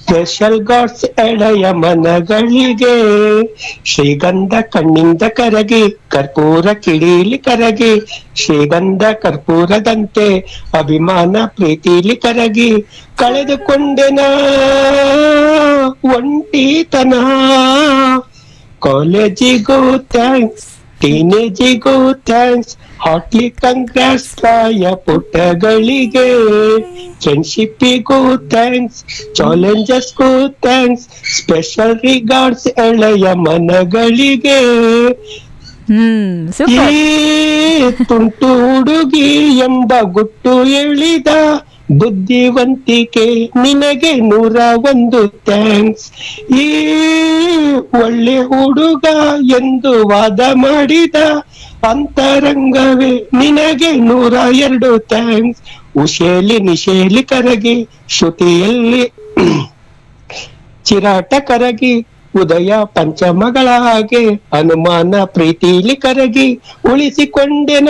Special God's ಎಳೆಯ ಮನಗಳಿಗೆ ಶ್ರೀಗಂಧ ಕಣ್ಣಿಂದ ಕರಗಿ ಕರ್ಪೂರ ಕಿಡೀಲಿ ಕರಗಿ ಶ್ರೀಗಂಧ ಕರ್ಪೂರದಂತೆ ಅಭಿಮಾನ ಪ್ರೀತಿಲಿ ಕರಗಿ ಕಳೆದುಕೊಂಡೆನ ಒಂಟಿತನ ಕಾಲೇಜಿಗೂ ಥ್ಯಾಂಕ್ಸ್ ಟೀನೇಜಿಗೂ ಥ್ಯಾಂಕ್ಸ್ ಹಾಟ್ಲಿ ಕಂಗ್ರಾಟ್ಸ್ ಪ್ರಾಯ ಪುಟ್ಟಗಳಿಗೆ ಫ್ರೆಂಡ್ಶಿಪ್ಪಿಗೂ ಥ್ಯಾಂಕ್ಸ್ ಚಾಲೆಂಜಸ್ಗೂ ಥ್ಯಾಂಕ್ಸ್ ಸ್ಪೆಷಲ್ ರಿಗಾರ್ಡ್ಸ್ ಎಳೆಯ ಮನಗಳಿಗೆ ಹ್ಮ್ ಸೂಪರ್ ಈ ತುಂಟು ಹುಡುಗಿ ಎಂಬ ಗುಟ್ಟು ಎಳಿದ ಬುದ್ಧಿವಂತಿಕೆ ನಿನಗೆ ನೂರ ಒಂದು ಥ್ಯಾಂಕ್ಸ್ ಈ ಒಳ್ಳೆ ಹುಡುಗ ಎಂದು ವಾದ ಮಾಡಿದ ಅಂತರಂಗವೇ ನಿನಗೆ ನೂರ ಎರಡು ಥ್ಯಾಂಕ್ಸ್ ಉಶೇಲಿ ನಿಶೇಲಿ ಕರಗಿ ಶ್ರುತಿಯಲ್ಲಿ ಚಿರಾಟ ಕರಗಿ ಉದಯ ಪಂಚಮಗಳ ಹಾಗೆ ಅನುಮಾನ ಪ್ರೀತಿಲಿ ಕರಗಿ ಉಳಿಸಿಕೊಂಡೆನ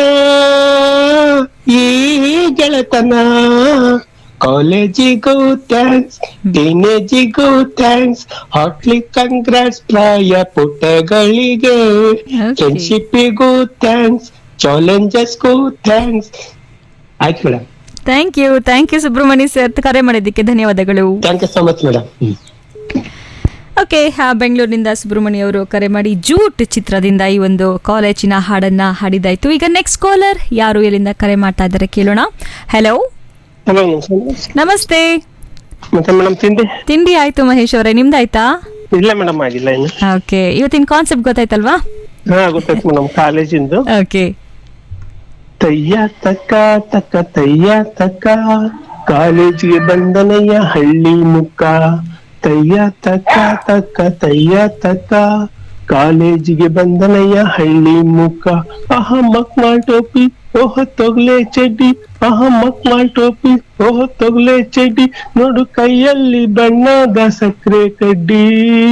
ಈ ಗೆಳತನ ಕಾಲೇಜಿಗೂ ಥ್ಯಾಂಕ್ಸ್ ಟೀನೇಜಿಗೂ ಥ್ಯಾಂಕ್ಸ್ ಹಾಟ್ಲಿ ಕಂಗ್ರಾಟ್ಸ್ ಪ್ರಾಯ ಪುಟ್ಟಗಳಿಗೆ Okay. ಫ್ರೆಂಡ್ಶಿಪ್ಪಿಗೂ ಥ್ಯಾಂಕ್ಸ್ ಚಾಲೆಂಜಸ್ಗೂ ಥ್ಯಾಂಕ್ಸ್ ಆಯ್ತು madam thank you thank you Subrahmanya sir ಕರೆ ಮಾಡಿದ್ದಕ್ಕೆ ಧನ್ಯವಾದಗಳು thank you so much madam okay ಬೆಂಗಳೂರಿನಿಂದ ಸುಬ್ರಹ್ಮಣ್ಯ ಅವರು ಕರೆ ಮಾಡಿ ಜೂಟ್ ಚಿತ್ರದಿಂದ ಈ ಒಂದು ಕಾಲೇಜಿನ ಹಾಡನ್ನ ಹಾಡಿದಾಯ್ತು ಈಗ ನೆಕ್ಸ್ಟ್ ಕಾಲರ್ ಯಾರು ಎಲ್ಲಿಂದ ಕರೆ ಮಾಡ್ತಾ ಇದ್ದಾರೆ ಕೇಳೋಣ ಹಲೋ ಹಲೋ ನಮಸ್ತೆ ಮತ್ತೆ ಮೇಡಮ್ ತಿಂಡಿ ತಿಂಡಿ ಆಯ್ತು ಮಹೇಶ್ ಅವರೇ ನಿಮ್ದಾಯ್ತಾ ಇಲ್ಲ ಮೇಡಮ್ ಆಗಿಲ್ಲ ಇನ್ನು ಓಕೆ ಇವತ್ತಿನ ಕಾನ್ಸೆಪ್ಟ್ ಗೊತ್ತಾಯ್ತಲ್ವಾ ಹಾ ಗೊತ್ತಾಯ್ತು ಮೇಡಮ್ ಕಾಲೇಜಿಂದು ಓಕೆ ತಯ್ಯ ತಕ್ಕ ತಕ್ಕ ತಯ್ಯ ತಕ್ಕ ಕಾಲೇಜಿಗೆ ಬಂದನಯ್ಯ ಹಳ್ಳಿ ಮುಕ್ಕ ತಯ್ಯ ತಕ್ಕ ತಕ್ಕ ತಯ್ಯ ತಕ್ಕ ಕಾಲೇಜಿಗೆ ಬಂದನಯ್ಯ ಹಳ್ಳಿ ಮುಕ್ಕ ಅಹ ಮಕ್ಮಾಲ್ ಟೋಪಿ ಓಹ ತೊಗ್ಲೆ ಚಡ್ಡಿ ಅಹ ಮಕ್ಮಾಲ್ ಟೋಪಿ ಓಹ ತೊಗ್ಲೆ ಚಡ್ಡಿ ನೋಡು ಕೈಯಲ್ಲಿ ಬಣ್ಣದ ಸಕ್ಕರೆ ಕಡ್ಡಿ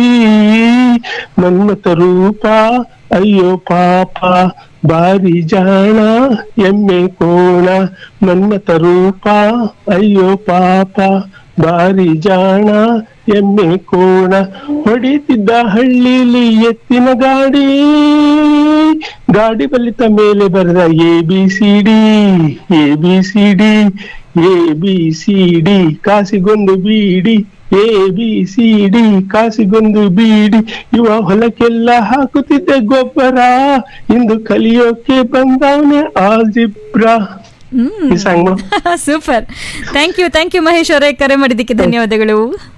ಮನ್ಮತ ರೂಪ ಅಯ್ಯೋ ಪಾಪ ಬಾರಿ ಜಾಣ ಎಮ್ಮೆ ಕೋಣ ಮನ್ಮತ ರೂಪ ಅಯ್ಯೋ ಪಾಪ ಬಾರಿ ಜಾಣ ಎಮ್ಮೆ ಕೋಣ ಹೊಡಿತಿದ್ದ ಹಳ್ಳಿಲಿ ಎತ್ತಿನ ಗಾಡಿ ಗಾಡಿ ಬಲಿತ ಮೇಲೆ ಬರೆದ A B C D A B C D A B C D ಕಾಸಿಗೊಂದು ಬೀಡಿ ಎ ಬಿ ಸಿ ಡಿ ಕಾಸಿಗೊಂದು ಬೀಡಿ ಇವ ಹೊಲಕ್ಕೆಲ್ಲ ಹಾಕುತ್ತಿದ್ದ ಗೊಬ್ಬರ ಇಂದು ಕಲಿಯೋಕೆ ಬಂದವನೇ ಆಲ್ಜಿಬ್ರಾ ಈ song super thank you thank you Mahesh ಅವರೇ ಕರೆ ಮಾಡಿದ್ದಕ್ಕೆ ಧನ್ಯವಾದಗಳು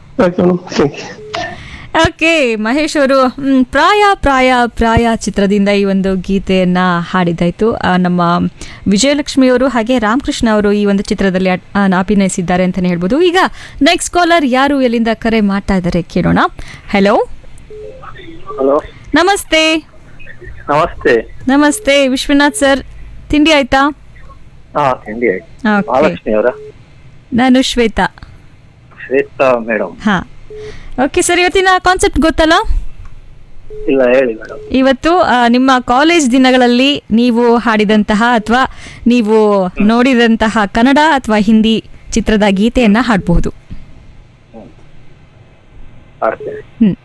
ಓಕೆ ಮಹೇಶ್ ಅವರು ಮ್, ಪ್ರಾಯ ಪ್ರಾಯ ಪ್ರಾಯ ಚಿತ್ರದಿಂದ ಈ ಒಂದು ಗೀತೆಯನ್ನ ಹಾಡಿದಾಯ್ತು ಆ, ನಮ್ಮ ವಿಜಯಲಕ್ಷ್ಮಿ ಅವರು ಹಾಗೆ ರಾಮಕೃಷ್ಣ ಅವರು ಈ ಒಂದು ಚಿತ್ರದಲ್ಲಿ ಅಟ್- ಆ, ಅಭಿನಯಿಸಿದ್ದಾರೆ ಅಂತಾನೆ ಹೇಳ್ಬೋದು ಈಗ ನೆಕ್ಸ್ಟ್ ಕಾಲರ್ ಯಾರು ಎಲ್ಲಿಂದ ಕರೆ ಮಾಡ್ತಾ ಇದ್ದಾರೆ ಕೇಳೋಣ ಹಲೋ ಹಲೋ ನಮಸ್ತೆ ನಮಸ್ತೆ ನಮಸ್ತೆ ವಿಶ್ವನಾಥ್ ಸರ್ ತಿಂಡಿ ಆಯ್ತಾ ಹಾ ತಿಂಡಿ ಆಯ್ತು ಓಕೆ ಮಹಾಲಕ್ಷ್ಮಿ ಅವರ ನಾನು ಶ್ವೇತಾ ಶ್ವೇತಾ ಮೇಡಮ್ ಹಾ ಓಕೆ ಸರ್ ಇವತ್ತಿನ ಕಾನ್ಸೆಪ್ಟ್ ಗೊತ್ತಲ್ಲ ಇಲ್ಲ ಹೇಳಿ ಮೇಡಮ್ ಇವತ್ತು ಆ, ನಿಮ್ಮ ಕಾಲೇಜ್ ದಿನಗಳಲ್ಲಿ ನೀವು ಹಾಡಿದಂತಹ ಅಥವಾ ನೀವು ನೋಡಿದಂತಹ ಕನ್ನಡ ಅಥವಾ ಹಿಂದಿ ಚಿತ್ರದ ಗೀತೆಯನ್ನ ಹಾಡಬಹುದು ಆಡ್ತೇನೆ ಹ್ಮ್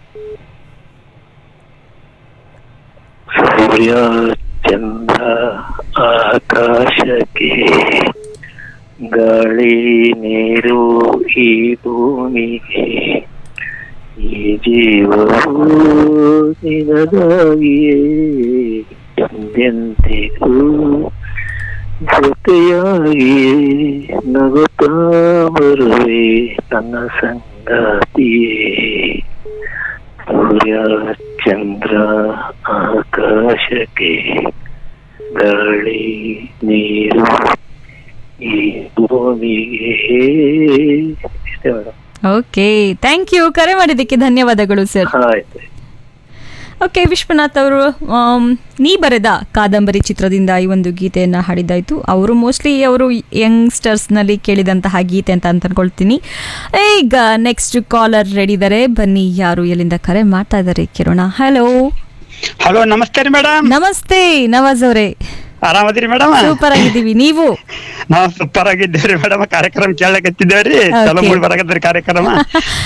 ಸೂರ್ಯ ಚಂದ್ರ ಆಕಾಶಕ್ಕೆ ಗಾಳಿ ನೀರು ಈ ಭೂಮಿಗೆ ಈ ಜೀವವು ನಿನಗಾಗಿಯೇ ಎಂದೆಂದಿಗೂ ಜೊತೆಯಾಗಿಯೇ ನಗುತ್ತಾ ಬರುವೆ ನನ್ನ ಸಂಗಾತಿಯೇ ಸೂರ್ಯ ಚಂದ್ರ ಆಕಾಶಕ್ಕೆ ಗಾಳಿ ನೀರು ಈ ಭೂಮಿಗೆ ಇಷ್ಟೇ ಮೇಡಮ್ ಓಕೆ ಥ್ಯಾಂಕ್ ಯು ಕರೆ ಮಾಡಿದ್ದಕ್ಕೆ ಧನ್ಯವಾದಗಳು ಸರ್ ಆಯ್ತು ಓಕೆ ವಿಶ್ವನಾಥ್ ಅವರು ಆಮ್, ನೀ ಬರೆದ ಕಾದಂಬರಿ ಚಿತ್ರದಿಂದ ಈ ಒಂದು ಗೀತೆಯನ್ನು ಹಾಡಿದ್ದಾಯಿತು ಅವರು ಮೋಸ್ಟ್ಲಿ ಅವರು ಯಂಗ್ಸ್ಟರ್ಸ್ನಲ್ಲಿ ಕೇಳಿದಂತಹ ಗೀತೆ ಅಂತ ಅಂತ ಅನ್ಕೊಳ್ತೀನಿ ಈಗ ನೆಕ್ಸ್ಟ್ ಕಾಲರ್ ರೆಡಿ ಇದ್ದಾರೆ ಬನ್ನಿ ಯಾರು ಎಲ್ಲಿಂದ ಕರೆ ಮಾಡ್ತಾ ಇದ್ದಾರೆ ಕೇಳೋಣ ಹಲೋ ಹಲೋ ನಮಸ್ತೆ ರೀ ಮೇಡಮ್ ನಮಸ್ತೆ ನವಾಜ್ ಅವರೇ ಆರಾಮದಿರಿ ಮೇಡಮ್ ಸೂಪರ್ ಆಗಿದ್ದೀವಿ ನೀವು ನಾವು ಸೂಪರ್ ಆಗಿದ್ದೇವ್ರಿ ಮೇಡಮ್ ಕಾರ್ಯಕ್ರಮ ಕೇಳಕತ್ತಿದ್ದೇವ್ರಿ ಚಲೋ Okay. ಮೂಡಿ ಬರಾಕತ್ತೀರಿ ಕಾರ್ಯಕ್ರಮ